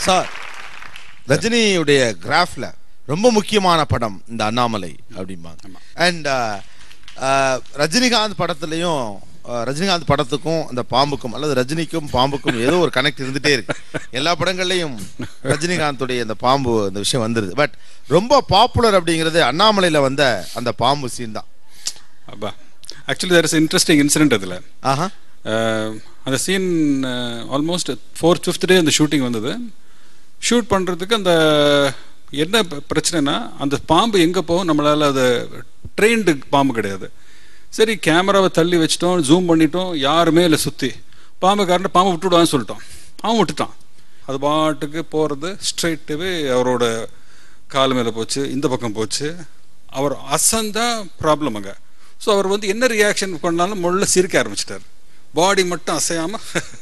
sir ரஜினியுடைய கிராஃப்ல ரொம்ப முக்கியமான படம் இந்த அண்ணாமலை அப்படிம்பாங்க அண்ட் ரஜினிகாந்த் படத்துலயும் அஹ், ரஜினிகாந்த் படத்துக்கும் அந்த பாம்புக்கும் அல்லது ரஜினிக்கும் பாம்புக்கும் ஏதோ ஒரு கனெக்ட் இருந்துட்டே இருக்கு எல்லா படங்கள்லயும் ரஜினிகாந்துடைய அந்த பாம்பு அந்த விஷயம் வந்துருது பட் ரொம்ப பாப்புலர் அப்படிங்கிறது அண்ணாமலையில வந்த அந்த பாம்பு சீன் தான் அப்பா actually there is interesting incident அதில் ஆஹா அந்த scene almost fourth fifth day அந்த ஷூட்டிங் வந்தது ஷூட் பண்ணுறதுக்கு அந்த என்ன ப- பிரச்சனைனா அந்த பாம்பு எங்கே போகும் நம்மளால் அது ட்ரெயின்டு பாம்பு கிடையாது சரி கேமராவை தள்ளி வச்சிட்டோம் ஜூம் பண்ணிட்டோம் யாருமே இல்லை சுற்றி பாம்புக்காரன் பாம்பை விட்டுடுவான்னு சொல்லிட்டோம் அவன் விட்டுட்டான் அது பாட்டுக்கு போகிறது ஸ்ட்ரைட்டாகவே அவரோட கால் மேலே போச்சு இந்த பக்கம் போச்சு அவர் அசந்தா ப்ராப்ளம் அங்கே ஸோ அவர் வந்து என்ன ரியாக்ஷன் பண்ணாலும் முள்ள சிரிக்க ஆரம்பிச்சிட்டார் பாடி மட்டும் அசையாம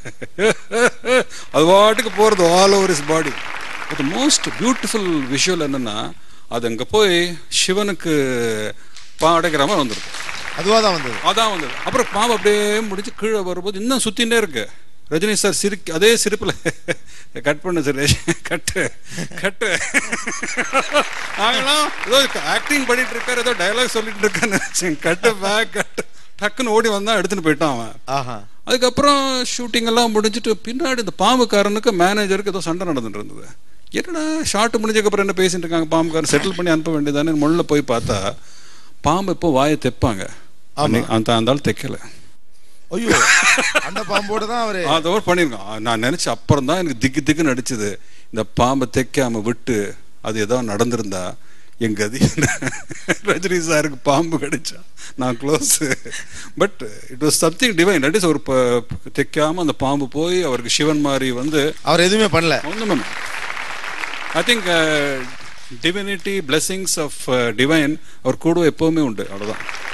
அது பாட்டுக்கு போகிறது all over is body but most beautiful visual என்னன்னா அது அங்கே போய் சிவனுக்கு பா அடைக்கிற மாதிரி வந்துருக்கு அதுவா தான் வந்தது அதான் வந்தது அப்புறம் பாம்பு அப்படியே முடிச்சு கீழே வரும்போது இன்னும் சுத்தினே இருக்கு ரஜினி சார் சிரிக்க அதே சிரிப்புல கட் பண்ணு சுரேஷ் கட்டு கட்டு நாங்களாம் ஏதோ ஆக்டிங் பண்ணிட்டு இருக்காரு ஏதோ டயலாக் சொல்லிட்டு இருக்கான்னு நினைச்சேன் கட்டு பேக் கட்டு டக்குன்னு ஓடி வந்தா எடுத்துட்டு போயிட்டான் அவன் ஆஹா அதுக்கப்புறம் ஷூட்டிங் எல்லாம் முடிஞ்சிட்டு பின்னாடி இந்த பாம்புக்காரனுக்கு மேனேஜருக்கு ஏதோ சண்டை நடந்துட்டு இருந்தது என்னடா ஷார்ட் முடிஞ்சதுக்கப்புறம் என்ன பேசிட்டு இருக்காங்க பாம்புக்காரன் செட்டில் பண்ணி அனுப்ப வேண்டியதானே முள்ள போய் பார்த்தா பாம்பு இப்போ வாயை தெப்பாங்க அன்னைக்கு அந்த அந்த ஆள் தைக்கல ஐயோ அந்த பாம்போட தான் அவரு அதோட பண்ணியிருக்கான் நான் நினைச்ச அப்புறம் தான் எனக்கு திக்கு திக்குன்னு அடிச்சது இந்த பாம்பை தைக்காம விட்டு அது ஏதோ நடந்திருந்தா எங்க அது ரஜினி சாருக்கு பாம்பு கிடைச்சா நான் close but it was something divine that is ஒரு ப- தைக்காம அந்த பாம்பு போய் அவருக்கு சிவன் மாதிரி வந்து அவர் எதுவுமே பண்ணல ஒன்றும் I think divinity blessings of divine அவர் கூட எப்பவுமே உண்டு அவ்வளவுதான்